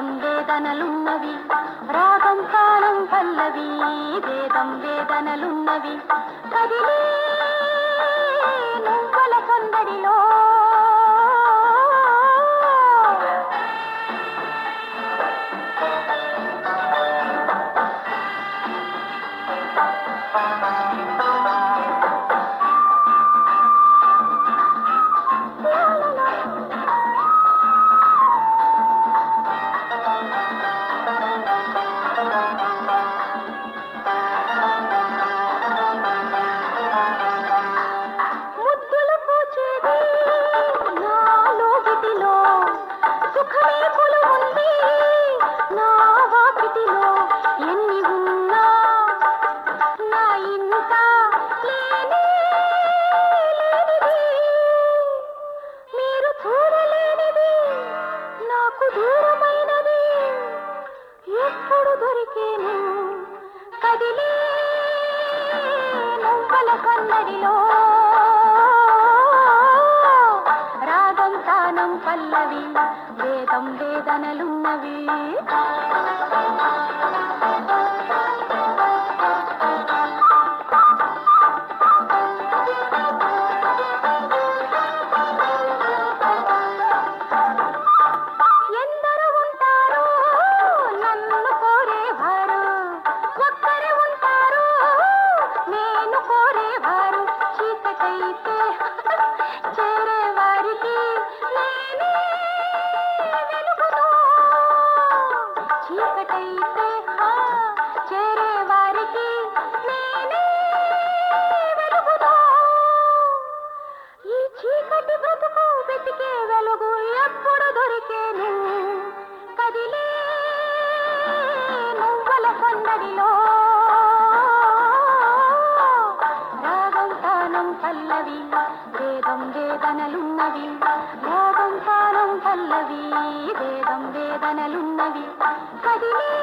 వేదం వేదనలున్నవి రాగం కాలం పల్లవి వేదం వేదనలున్నవి కదిలే నువ్వుల సందడిలో ముద్దులు పూచేది నాలో గిటిలో సుఖమే కొలువుంది నా వాకిటిలో ఎన్ని ఉన్నా నా ఇంట లేనే లేనిది మీరు చూడలేనిది నాకు దూరమైనది ఎప్పుడు దొరికేను కదిలే నువ్వల కన్నడిలో రాగం తానం పల్లవి వేదం వేదనలున్నవి ఎందరు ఉంటారో నన్ను కోరేవారు ఒక్కరే ఉంటారు నేను కోరేవారు చీకటైతే చేరేవారికి నేనే వెలుగును చీకటైతే ఆ, చేరేవారికి నేనే వెలుగును ఈ చీకటి బ్రతుకు వెతికే వెలుగు ఎప్పుడు దొరికేను కదిలే నువ్వల సందడిలో రాగం తానం పల్లవి వేదం వేదనలున్నవి రాగం తానం పల్లవి వేదం వేదనలున్నవి కదిలే